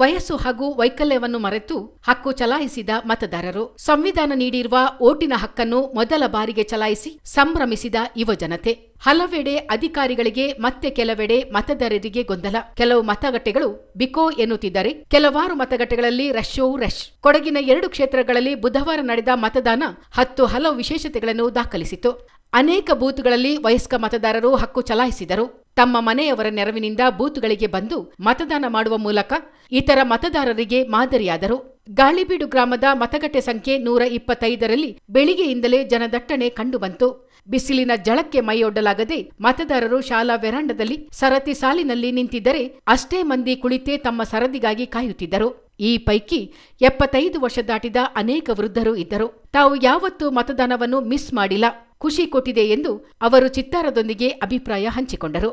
ವಯಸ್ಸು ಹಾಗೂ ವೈಕಲ್ಯವನ್ನು ಮರೆತು ಹಕ್ಕು ಚಲಾಯಿಸಿದ ಮತದಾರರು ಸಂವಿಧಾನ ನೀಡಿರುವ ಓಟಿನ ಹಕ್ಕನ್ನು ಮೊದಲ ಬಾರಿಗೆ ಚಲಾಯಿಸಿ ಸಂಭ್ರಮಿಸಿದ ಯುವಜನತೆ ಹಲವೆಡೆ ಅಧಿಕಾರಿಗಳಿಗೆ ಮತ್ತೆ ಕೆಲವೆಡೆ ಮತದಾರರಿಗೆ ಗೊಂದಲ ಕೆಲವು ಮತಗಟ್ಟೆಗಳು ಬಿಕೋ ಎನ್ನುತ್ತಿದ್ದರೆ ಕೆಲವಾರು ಮತಗಟ್ಟೆಗಳಲ್ಲಿ ರಶ್ಯೋ ರಶ್ ಕೊಡಗಿನ ಎರಡು ಕ್ಷೇತ್ರಗಳಲ್ಲಿ ಬುಧವಾರ ನಡೆದ ಮತದಾನ ಹತ್ತು ಹಲವು ವಿಶೇಷತೆಗಳನ್ನು ದಾಖಲಿಸಿತು ಅನೇಕ ಬೂತ್ಗಳಲ್ಲಿ ವಯಸ್ಕ ಮತದಾರರು ಹಕ್ಕು ಚಲಾಯಿಸಿದರು ತಮ್ಮ ಮನೆಯವರ ನೆರವಿನಿಂದ ಬೂತ್ಗಳಿಗೆ ಬಂದು ಮತದಾನ ಮಾಡುವ ಮೂಲಕ ಇತರ ಮತದಾರರಿಗೆ ಮಾದರಿಯಾದರು ಗಾಳಿಬೀಡು ಗ್ರಾಮದ ಮತಗಟ್ಟೆ ಸಂಖ್ಯೆ ನೂರ ಇಪ್ಪತ್ತೈದರಲ್ಲಿ ಬೆಳಿಗ್ಗೆಯಿಂದಲೇ ಜನದಟ್ಟಣೆ ಕಂಡುಬಂತು ಬಿಸಿಲಿನ ಜಳಕ್ಕೆ ಮೈಯೊಡ್ಡಲಾಗದೆ ಮತದಾರರು ಶಾಲಾ ವೆರಾಂಡದಲ್ಲಿ ಸರತಿ ಸಾಲಿನಲ್ಲಿ ನಿಂತಿದ್ದರೆ ಅಷ್ಟೇ ಮಂದಿ ಕುಳಿತೇ ತಮ್ಮ ಸರದಿಗಾಗಿ ಕಾಯುತ್ತಿದ್ದರು ಈ ಪೈಕಿ ಎಪ್ಪತ್ತೈದು ವರ್ಷ ದಾಟಿದ ಅನೇಕ ವೃದ್ಧರು ಇದ್ದರು ತಾವು ಯಾವತ್ತೂ ಮತದಾನವನ್ನು ಮಿಸ್ ಮಾಡಿಲ್ಲ ಖುಷಿ ಕೊಟ್ಟಿದೆ ಎಂದು ಅವರು ಚಿತ್ತಾರದೊಂದಿಗೆ ಅಭಿಪ್ರಾಯ ಹಂಚಿಕೊಂಡರು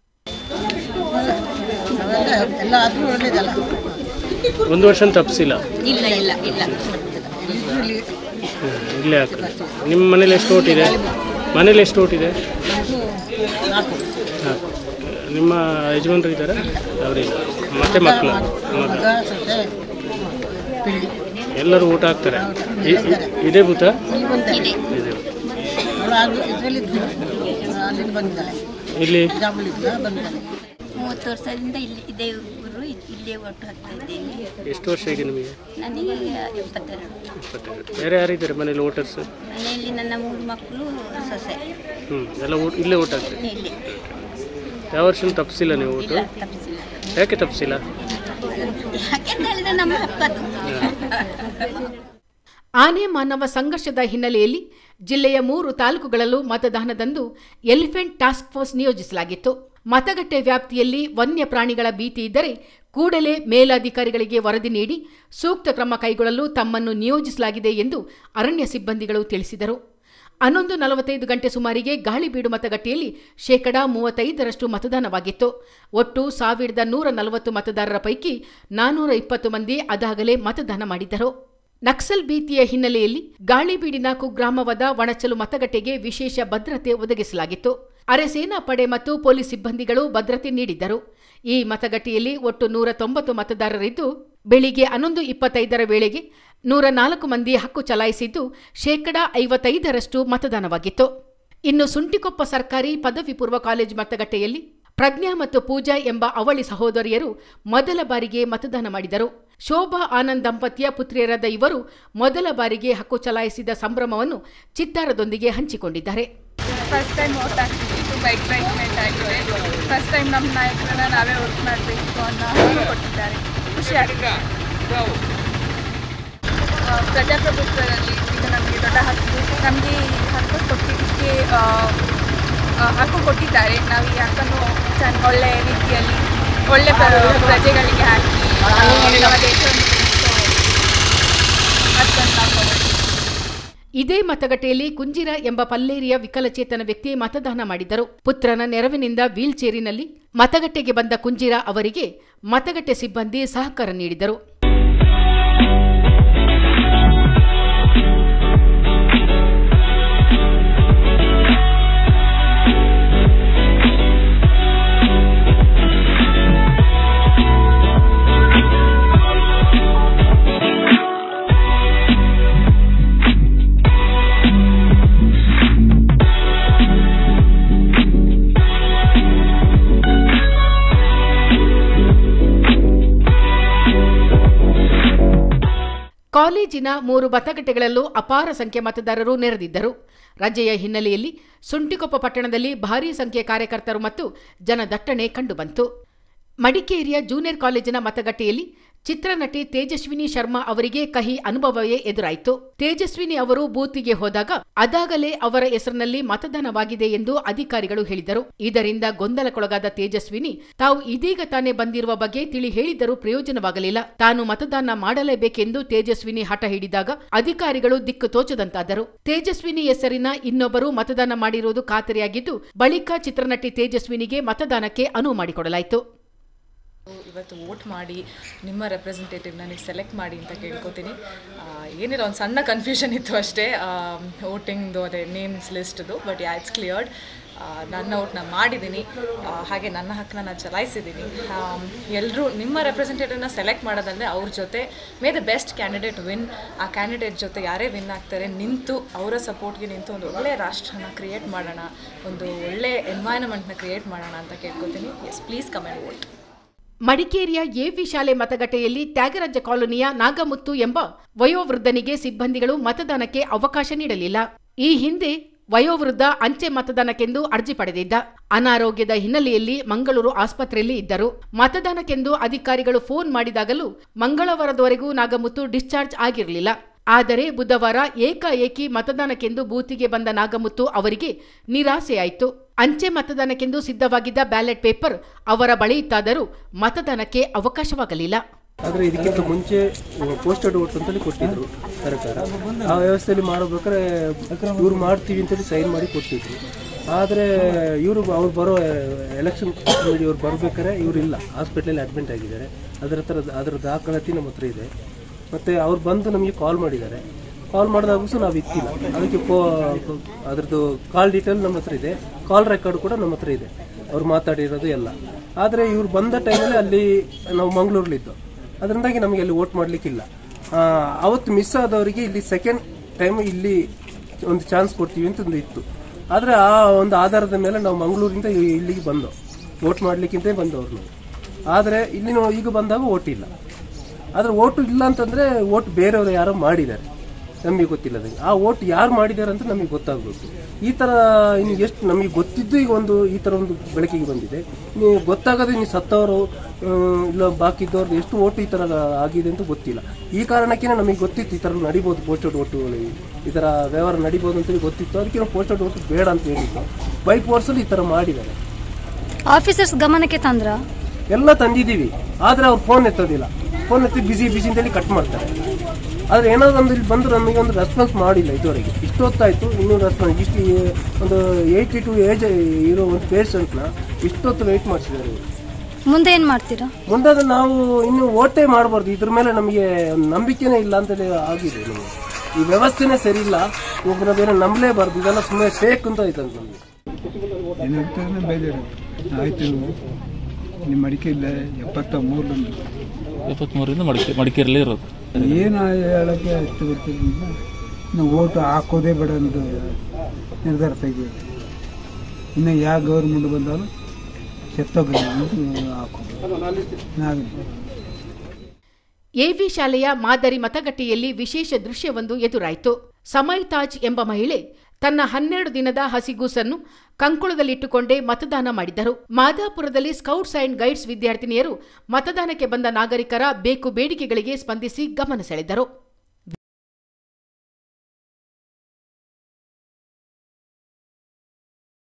ಅವೆಲ್ಲ ಎಲ್ಲ ಆದರೂ ಒಳ್ಳೇದಲ್ಲ ಒಂದು ವರ್ಷ ತಪ್ಪಿಸಿಲ್ಲ ಇಲ್ಲ ಇಲ್ಲ ಇಲ್ಲ ಇದರಲ್ಲಿ ಇಲ್ಲೇ ಹಾಕೋದು ನಿಮ್ಮ ಮನೇಲಿ ಎಷ್ಟು ಓಟ್ ಇದೆ ಮನೇಲಿ ಎಷ್ಟು ಓಟ್ ಇದೆ ನಾಲ್ಕು ಹಾಕು ನಿಮ್ಮ ಯಜಮಾನ್ರು ಇದ್ದಾರೆ ಅವರಿಲ್ಲ ಮತ್ತೆ ಮಕ್ಕಳು ಮಗ ಮಗ ಸೊಸೆ ಪಿಳ್ಳಿ ಎಲ್ಲರೂ ಊಟ ಹಾಕ್ತಾರೆ ಇ- ಇ- ಇದೇ ಭೂತ ಇಲ್ಲಿ ಬಂದಿದ್ದಾಳೆ ಇದೆ ಅವಳು ಆಗ ಇದರಲ್ಲಿ ಅಲ್ಲಿಂದ ಬಂದಿದ್ದಾಳೆ ಇಲ್ಲಿ ಜಾಬಲಿಂದ ಬಂದಿದ್ದಾಳೆ ಮೂವತ್ತು ವರ್ಷದಿಂದ ಇಲ್ಲಿ ಇದೇ ಊರು ಇ- ಇಲ್ಲೇ ಒಟ್ಟು ಹಾಕ್ತಾ ಇದ್ದೇನೆ ಎಷ್ಟು ವರ್ಷ ಈಗ ನಿಮಗೆ ನನಗೆ ಎಪ್ಪತ್ತೆರಡು ಇಪ್ಪತ್ತೆರಡು ಬೇರೆ ಯಾರಿದ್ದಾರೆ ಮನೇಲಿ ವೋಟರ್ಸ್ ಮನೆಯಲ್ಲಿ ನನ್ನ ಮೂರು ಮಕ್ಕಳು ಸೊಸೆ ಹ್ಞೂ ಎಲ್ಲ ಊಟ ಇಲ್ಲೇ ಊಟ ಹಾಕ್ತಾರೆ ಇಲ್ಲಿ ಯಾವ ವರ್ಷ ತಪ್ಪಿಸಿಲ್ಲ ನೀವು ಓಟು ಇಲ್ಲ ತಪ್ಪಿಸಿಲ್ಲ ಯಾಕೆ ತಪ್ಪಿಸಿಲ್ಲ ಯಾಕೆಂತ ಹೇಳಿದ್ರೆ ನಮ್ಮ ಹಕ್ಕದು ಆನೆ ಮಾನವ ಸಂಘರ್ಷದ ಹಿನ್ನೆಲೆಯಲ್ಲಿ ಜಿಲ್ಲೆಯ ಮೂರು ತಾಲೂಕುಗಳಲ್ಲೂ ಮತದಾನದಂದು ಎಲಿಫೆಂಟ್ ಟಾಸ್ಕ್ ಫೋರ್ಸ್ ನಿಯೋಜಿಸಲಾಗಿತ್ತು ಮತಗಟ್ಟೆ ವ್ಯಾಪ್ತಿಯಲ್ಲಿ ವನ್ಯ ಪ್ರಾಣಿಗಳ ಭೀತಿ ಇದ್ದರೆ ಕೂಡಲೇ ಮೇಲಾಧಿಕಾರಿಗಳಿಗೆ ವರದಿ ನೀಡಿ ಸೂಕ್ತ ಕ್ರಮ ಕೈಗೊಳ್ಳಲು ತಮ್ಮನ್ನು ನಿಯೋಜಿಸಲಾಗಿದೆ ಎಂದು ಅರಣ್ಯ ಸಿಬ್ಬಂದಿಗಳು ತಿಳಿಸಿದರು ಹನ್ನೊಂದು ನಲವತ್ತೈದು ಗಂಟೆ ಸುಮಾರಿಗೆ ಗಾಳಿಬೀಡು ಮತಗಟ್ಟೆಯಲ್ಲಿ ಶೇಕಡಾ ಮೂವತ್ತೈದರಷ್ಟು ಮತದಾನವಾಗಿತ್ತು ಒಟ್ಟು ಸಾವಿರದ ನೂರ ನಲವತ್ತು ಮತದಾರರ ಪೈಕಿ ನಾನೂರ ಇಪ್ಪತ್ತು ಮಂದಿ ಅದಾಗಲೇ ಮತದಾನ ಮಾಡಿದ್ದರು ನಕ್ಸಲ್ ಭೀತಿಯ ಹಿನ್ನೆಲೆಯಲ್ಲಿ ಗಾಳಿಬೀಡಿನ ಕುಗ್ರಾಮವಾದ ವಣಚಲು ಮತಗಟ್ಟೆಗೆ ವಿಶೇಷ ಭದ್ರತೆ ಒದಗಿಸಲಾಗಿತ್ತು ಅರೆಸೇನಾ ಪಡೆ ಮತ್ತು ಪೊಲೀಸ್ ಸಿಬ್ಬಂದಿಗಳು ಭದ್ರತೆ ನೀಡಿದ್ದರು ಈ ಮತಗಟ್ಟೆಯಲ್ಲಿ ಒಟ್ಟು ನೂರ ತೊಂಬತ್ತು ಮತದಾರರಿದ್ದು ಬೆಳಿಗ್ಗೆ ಹನ್ನೊಂದು ಇಪ್ಪತ್ತೈದರ ವೇಳೆಗೆ ನೂರ ನಾಲ್ಕು ಮಂದಿ ಹಕ್ಕು ಚಲಾಯಿಸಿದ್ದು ಶೇಕಡಾ ಐವತ್ತೈದರಷ್ಟು ಮತದಾನವಾಗಿತ್ತು ಇನ್ನು ಸುಂಟಿಕೊಪ್ಪ ಸರ್ಕಾರಿ ಪದವಿ ಪೂರ್ವ ಕಾಲೇಜು ಮತಗಟ್ಟೆಯಲ್ಲಿ ಪ್ರಜ್ಞಾ ಮತ್ತು ಪೂಜಾ ಎಂಬ ಅವಳಿ ಸಹೋದರಿಯರು ಮೊದಲ ಬಾರಿಗೆ ಮತದಾನ ಮಾಡಿದರು ಶೋಭಾ ಆನಂದ್ ದಂಪತಿಯ ಪುತ್ರಿಯರಾದ ಇವರು ಮೊದಲ ಬಾರಿಗೆ ಹಕ್ಕು ಚಲಾಯಿಸಿದ ಸಂಭ್ರಮವನ್ನು ಚಿತ್ತಾರದೊಂದಿಗೆ ಹಂಚಿಕೊಂಡಿದ್ದಾರೆ ಫಸ್ಟ್ ಟೈಮ್ ಓಟ್ ಹಾಕ್ತಿದ್ವಿ ತುಂಬ ಎಕ್ಸೈಟ್ಮೆಂಟ್ ಆಗಿದೆ ಫಸ್ಟ್ ಟೈಮ್ ನಮ್ಮ ನಾಯಕರನ್ನ ನಾವೇ ಓಟ್ ಮಾಡಬೇಕು ಅನ್ನೋ ಹಕ್ಕು ಕೊಟ್ಟಿದ್ದಾರೆ ಖುಷಿ ಆಗಿದೆ ಆ, ಪ್ರಜಾಪ್ರಭುತ್ವದಲ್ಲಿ ಇದು ನಮಗೆ ದೊಡ್ಡ ಹಕ್ಕು ನಮಗೆ ಈ ಹಕ್ಕು ಕೊಟ್ಟಿದ್ದಕ್ಕೆ ಆ, ಆ, ಹಕ್ಕು ಕೊಟ್ಟಿದ್ದಾರೆ ನಾವು ಈ ಹಕ್ಕನ್ನು ಚೆನ್ನ ಒಳ್ಳೆ ರೀತಿಯಲ್ಲಿ ಒಳ್ಳೆ ಪ್ರ- ಪ್ರಜೆಗಳಿಗೆ ಹಾಕಿ ನಮ್ಮ ದೇಶವನ್ನು ಬೆಳೆಸೋ ಹಕ್ಕನ್ನು ನಾವು ತಗೊಳ್ತೀವಿ. ಇದೇ ಮತಗಟ್ಟೆಯಲ್ಲಿ ಕುಂಜಿರ ಎಂಬ ಪಲ್ಲೇರಿಯ ವಿಕಲಚೇತನ ವ್ಯಕ್ತಿ ಮತದಾನ ಮಾಡಿದರು ಪುತ್ರನ ನೆರವಿನಿಂದ ವೀಲ್ ಚೇರಿನಲ್ಲಿ ಮತಗಟ್ಟೆಗೆ ಬಂದ ಕುಂಜಿರ ಅವರಿಗೆ ಮತಗಟ್ಟೆ ಸಿಬ್ಬಂದಿ ಸಹಕಾರ ನೀಡಿದರು ಕಾಲೇಜಿನ ಮೂರು ಮತಗಟ್ಟೆಗಳಲ್ಲೂ ಅಪಾರ ಸಂಖ್ಯೆ ಮತದಾರರು ನೆರೆದಿದ್ದರು ರಜೆಯ ಹಿನ್ನೆಲೆಯಲ್ಲಿ ಸುಂಟಿಕೊಪ್ಪ ಪಟ್ಟಣದಲ್ಲಿ ಭಾರೀ ಸಂಖ್ಯೆಯ ಕಾರ್ಯಕರ್ತರು ಮತ್ತು ಜನದಟ್ಟಣೆ ಕಂಡುಬಂತು ಮಡಿಕೇರಿಯ ಜೂನಿಯರ್ ಕಾಲೇಜಿನ ಮತಗಟ್ಟೆಯಲ್ಲಿ ಚಿತ್ರನಟಿ ತೇಜಸ್ವಿನಿ ಶರ್ಮಾ ಅವರಿಗೆ ಕಹಿ ಅನುಭವವೇ ಎದುರಾಯಿತು ತೇಜಸ್ವಿನಿ ಅವರು ಬೂತಿಗೆ ಹೋದಾಗ ಅದಾಗಲೇ ಅವರ ಹೆಸರಿನಲ್ಲಿ ಮತದಾನವಾಗಿದೆ ಎಂದು ಅಧಿಕಾರಿಗಳು ಹೇಳಿದರು ಇದರಿಂದ ಗೊಂದಲಕ್ಕೊಳಗಾದ ತೇಜಸ್ವಿನಿ ತಾವು ಇದೀಗ ತಾನೇ ಬಂದಿರುವ ಬಗ್ಗೆ ತಿಳಿ ಹೇಳಿದರೂ ಪ್ರಯೋಜನವಾಗಲಿಲ್ಲ ತಾನು ಮತದಾನ ಮಾಡಲೇಬೇಕೆಂದು ತೇಜಸ್ವಿನಿ ಹಠ ಹಿಡಿದಾಗ ಅಧಿಕಾರಿಗಳು ದಿಕ್ಕು ತೋಚದಂತಾದರು ತೇಜಸ್ವಿನಿ ಹೆಸರಿನ ಇನ್ನೊಬ್ಬರು ಮತದಾನ ಮಾಡಿರುವುದು ಖಾತರಿಯಾಗಿದ್ದು ಬಳಿಕ ಚಿತ್ರನಟಿ ತೇಜಸ್ವಿನಿಗೆ ಮತದಾನಕ್ಕೆ ಅನುವು ಮಾಡಿಕೊಡಲಾಯಿತು ಇವತ್ತು ವೋಟ್ ಮಾಡಿ ನಿಮ್ಮ ರೆಪ್ರೆಸೆಂಟೇಟಿವ್ನ ನೀವು ಸೆಲೆಕ್ಟ್ ಮಾಡಿ ಅಂತ ಕೇಳ್ಕೊತೀನಿ ಆ, ಏನಿಲ್ಲ ಒಂದು ಸಣ್ಣ ಕನ್ಫ್ಯೂಷನ್ ಇತ್ತು ಅಷ್ಟೇ ವೋಟಿಂಗ್ದು ಅದೇ ನೇಮ್ಸ್ ಲಿಸ್ಟ್ದು ಬಟ್ ಯಾ ಇಟ್ಸ್ ಕ್ಲಿಯರ್ಡ್ ಆ, ನನ್ನ ಓಟ್ನ ಮಾಡಿದ್ದೀನಿ ಆ, ಹಾಗೆ ನನ್ನ ಹಕ್ಕನ್ನ ನಾನು ಚಲಾಯಿಸಿದ್ದೀನಿ ಎಲ್ಲರೂ ನಿಮ್ಮ ರೆಪ್ರೆಸೆಂಟೇಟಿವ್ನ ಸೆಲೆಕ್ಟ್ ಮಾಡೋದಂದರೆ ಅವ್ರ ಜೊತೆ may the best candidate win ಆ ಕ್ಯಾಂಡಿಡೇಟ್ ಜೊತೆ ಯಾರೇ ವಿನ್ ಆಗ್ತಾರೆ ನಿಂತು ಅವರ ಸಪೋರ್ಟ್ಗೆ ನಿಂತು ಒಂದು ಒಳ್ಳೆಯ ರಾಷ್ಟ್ರನ ಕ್ರಿಯೇಟ್ ಮಾಡೋಣ ಒಂದು ಒಳ್ಳೆ ಎನ್ವೈರನ್ಮೆಂಟ್ನ ಕ್ರಿಯೇಟ್ ಮಾಡೋಣ ಅಂತ ಕೇಳ್ಕೊತೀನಿ yes please come and vote ಮಡಿಕೇರಿಯ ಎವಿ ಶಾಲೆ ಮತಗಟ್ಟೆಯಲ್ಲಿ ತ್ಯಾಗರಾಜ ಕಾಲೋನಿಯ ನಾಗಮುತ್ತು ಎಂಬ ವಯೋವೃದ್ಧನಿಗೆ ಸಿಬ್ಬಂದಿಗಳು ಮತದಾನಕ್ಕೆ ಅವಕಾಶ ನೀಡಲಿಲ್ಲ ಈ ಹಿಂದೆ ವಯೋವೃದ್ಧ ಅಂಚೆ ಮತದಾನಕ್ಕೆಂದು ಅರ್ಜಿ ಪಡೆದಿದ್ದ ಅನಾರೋಗ್ಯದ ಹಿನ್ನೆಲೆಯಲ್ಲಿ ಮಂಗಳೂರು ಆಸ್ಪತ್ರೆಯಲ್ಲಿ ಇದ್ದರು ಮತದಾನಕ್ಕೆಂದು ಅಧಿಕಾರಿಗಳು ಫೋನ್ ಮಾಡಿದಾಗಲೂ ಮಂಗಳವಾರದವರೆಗೂ ನಾಗಮುತ್ತು ಡಿಸ್ಚಾರ್ಜ್ ಆಗಿರಲಿಲ್ಲ ಆದರೆ ಬುಧವಾರ ಏಕಾಏಕಿ ಮತದಾನಕ್ಕೆಂದು ಬೂತಿಗೆ ಬಂದ ನಾಗಮುತ್ತು ಅವರಿಗೆ ನಿರಾಸೆಯಾಯಿತು ಅಂಚೆ ಮತದಾನಕ್ಕೆಂದು ಸಿದ್ಧವಾಗಿದ್ದ ಬ್ಯಾಲೆಟ್ ಪೇಪರ್ ಅವರ ಬಳಿ ಇತ್ತಾದರೂ ಮತದಾನಕ್ಕೆ ಅವಕಾಶವಾಗಲಿಲ್ಲ ಆದರೆ ಇದಕ್ಕಿಂತ ಮುಂಚೆ ಪೋಸ್ಟೆಡ್ ವೋಟ್ ಅಂತೇಳಿ ಕೊಟ್ಟಿದ್ರು ಸರ್ಕಾರ ಆ ವ್ಯವಸ್ಥೆಯಲ್ಲಿ ಮಾಡಬೇಕಾದ್ರೆ ಇವ್ರು ಮಾಡ್ತೀವಿ ಅಂತೇಳಿ ಸೈನ್ ಮಾಡಿ ಕೊಟ್ಟಿದ್ರು ಆದರೆ ಇವರು ಅವ್ರು ಬರೋ ಎಲೆಕ್ಷನ್ ಇವ್ರು ಬರ್ಬೇಕಾದ್ರೆ ಇವ್ರು ಇಲ್ಲ ಹಾಸ್ಪಿಟ್ಲಲ್ಲಿ ಅಡ್ಮಿಟ್ ಆಗಿದ್ದಾರೆ ಅದರ ಥರ ಅದರ ದಾಖಲಾತಿ ನಮ್ಮ ಹತ್ರ ಇದೆ ಮತ್ತು ಅವ್ರು ಬಂದು ನಮಗೆ ಕಾಲ್ ಮಾಡಿದ್ದಾರೆ ಕಾಲ್ ಮಾಡಿದಾಗೂ ಸಹ ನಾವು ಇತ್ತಿಲ್ಲ ಅದಕ್ಕೆ ಕೋ ಅದ್ರದ್ದು ಕಾಲ್ ಡೀಟೇಲ್ ನಮ್ಮ ಹತ್ರ ಇದೆ ಕಾಲ್ ರೆಕಾರ್ಡ್ ಕೂಡ ನಮ್ಮ ಹತ್ರ ಇದೆ ಅವ್ರು ಮಾತಾಡಿರೋದು ಎಲ್ಲ ಆದರೆ ಇವ್ರು ಬಂದ ಟೈಮಲ್ಲಿ ಅಲ್ಲಿ ನಾವು ಮಂಗಳೂರಲ್ಲಿದ್ದು ಅದರಿಂದಾಗಿ ನಮಗೆ ಅಲ್ಲಿ ವೋಟ್ ಮಾಡಲಿಕ್ಕಿಲ್ಲ ಅವತ್ತು ಮಿಸ್ ಆದವರಿಗೆ ಇಲ್ಲಿ ಸೆಕೆಂಡ್ ಟೈಮ್ ಇಲ್ಲಿ ಒಂದು ಚಾನ್ಸ್ ಕೊಡ್ತೀವಿ ಅಂತ ಒಂದು ಇತ್ತು ಆದರೆ ಆ ಒಂದು ಆಧಾರದ ಮೇಲೆ ನಾವು ಮಂಗಳೂರಿಂದ ಇಲ್ಲಿಗೆ ಬಂದೋ ವೋಟ್ ಮಾಡಲಿಕ್ಕಿಂತ ಬಂದವರು ನಾವು ಆದರೆ ಇಲ್ಲಿ ನಾವು ಈಗ ಬಂದಾಗ ವೋಟ್ ಇಲ್ಲ ಆದ್ರೆ ಓಟು ಇಲ್ಲ ಅಂತಂದ್ರೆ ಓಟ್ ಬೇರೆಯವರು ಯಾರೋ ಮಾಡಿದ್ದಾರೆ ನಮಗೆ ಗೊತ್ತಿಲ್ಲದಂಗೆ ಆ ಓಟ್ ಯಾರು ಮಾಡಿದ್ದಾರೆ ಅಂತ ನಮಗೆ ಗೊತ್ತಾಗಬೇಕು ಈ ತರ ಇನ್ನು ಎಷ್ಟು ನಮಗೆ ಗೊತ್ತಿದ್ದು ಈಗ ಒಂದು ಈ ತರ ಒಂದು ಬೆಳಕಿಗೆ ಬಂದಿದೆ ನೀವು ಗೊತ್ತಾಗದೆ ನೀವು ಸತ್ತವರು ಆ, ಇಲ್ಲ ಬಾಕಿ ಇದ್ದವ್ರದ್ದು ಎಷ್ಟು ಓಟು ಈ ತರ ಆಗಿದೆ ಅಂತ ಗೊತ್ತಿಲ್ಲ ಈ ಕಾರಣಕ್ಕೆ ನಮಗೆ ಗೊತ್ತಿತ್ತು ಈ ತರ ನಡಿಬೋದು ಪೋಸ್ಟೆಡ್ ಓಟುಗಳು ಈ ತರ ವ್ಯವಹಾರ ನಡಿಬೋದು ಅಂತೇಳಿ ಗೊತ್ತಿತ್ತು ಅದಕ್ಕೆ ನಾವು ಪೋಸ್ಟೆಡ್ ಓಟು ಬೇಡ ಅಂತ ಹೇಳಿದ್ದು ಬೈ ಫೋರ್ಸಲ್ಲಿ ಈ ತರ ಮಾಡಿದ್ದಾರೆ ಆಫೀಸರ್ಸ್ ಗಮನಕ್ಕೆ ತಂದ್ರ ಎಲ್ಲ ತಂದಿದ್ದೀವಿ ಆದ್ರೆ ಅವ್ರು ಫೋನ್ ಎತ್ತೋದಿಲ್ಲ ಫೋನ್ ಎತ್ತಿ ಬಿಸಿ ಬಿಸಿ ಅಂತೇಳಿ ಕಟ್ ಮಾಡ್ತಾರೆ ಆದ್ರೆ ಏನಾದ್ರು ಒಂದು ಇಲ್ಲಿ ಬಂದು ನಮಗೆ ಒಂದು ರೆಸ್ಪಾನ್ಸ್ ಮಾಡಿಲ್ಲ ಇದುವರೆಗೆ ಇಷ್ಟೊತ್ತಾಯ್ತು ಇನ್ನೂ ರೆಸ್ಪಾನ್ಸ್ ಇಷ್ಟು ಒಂದು ಏಯ್ಟಿ ಟು ಏಜ್ ಇರೋ ಒಂದು ಪೇಷಂಟ್ನ ಇಷ್ಟೊತ್ತು ವೆಯ್ಟ್ ಮಾಡಿಸಿದ್ದಾರೆ ಇವರು ಮುಂದೆ ಏನ್ ಮಾಡ್ತೀರಾ ಮುಂದೆ ಅದು ನಾವು ಇನ್ನು ಓಟೇ ಮಾಡಬಾರ್ದು ಇದ್ರ ಮೇಲೆ ನಮಗೆ ಒಂದು ನಂಬಿಕೆನೇ ಇಲ್ಲ ಅಂತೇಳಿ ಆಗಿದೆ ನಮಗೆ ಈ ವ್ಯವಸ್ಥೆನೇ ಸರಿ ಇಲ್ಲ ಇವಾಗ ನಾವೇನೋ ನಂಬಲೇಬಾರ್ದು ಇದೆಲ್ಲ ಸುಮ್ಮನೆ ಫೇಕ್ ಅಂತ ಆಯ್ತಂತ ನಮಗೆ ಏನಾಗ್ತದೆ ಬೇಜಾರು ಆಯ್ತು ನಿಮ್ಮ ಮಡಿಕೆಲ್ಲ ಎಪ್ಪತ್ತ ಮೂರರಿಂದ ಎಪ್ಪತ್ಮೂರರಿಂದ ಮಡಿಕೆ ಮಡಿಕೇರಿಯಲ್ಲೇ ಇರೋದು ಏನು ಹೇಳಕ್ಕೆ ಅಷ್ಟು ಗೊತ್ತಿಲ್ಲ ಇನ್ನು ಓಟು ಹಾಕೋದೇ ಬೇಡ ಅಂತ ನಿರ್ಧಾರ ತೆಗಿಬೇಕು ಇನ್ನು ಯಾವ ಗೌರ್ಮೆಂಟ್ ಬಂದಾலும் ಸತ್ತೋಗಿ ಹಾಕೋದು ನಾವೇ ಎವಿ ಶಾಲೆಯ ಮಾದರಿ ಮತಗಟ್ಟೆಯಲ್ಲಿ ವಿಶೇಷ ದೃಶ್ಯವೊಂದು ಎದುರಾಯಿತು ಸಮಯ್ ತಾಜ್ ಎಂಬ ಮಹಿಳೆ ತನ್ನ ಹನ್ನೆರಡು ದಿನದ ಹಸಿಗೂಸನ್ನು ಕಂಕುಳದಲ್ಲಿಟ್ಟುಕೊಂಡೇ ಮತದಾನ ಮಾಡಿದರು ಮಾದಾಪುರದಲ್ಲಿ ಸ್ಕೌಟ್ಸ್ ಅಂಡ್ ಗೈಡ್ಸ್ ವಿದ್ಯಾರ್ಥಿನಿಯರು ಮತದಾನಕ್ಕೆ ಬಂದ ನಾಗರಿಕರ ಬೇಕು ಬೇಡಿಕೆಗಳಿಗೆ ಸ್ಪಂದಿಸಿ ಗಮನ ಸೆಳೆದರು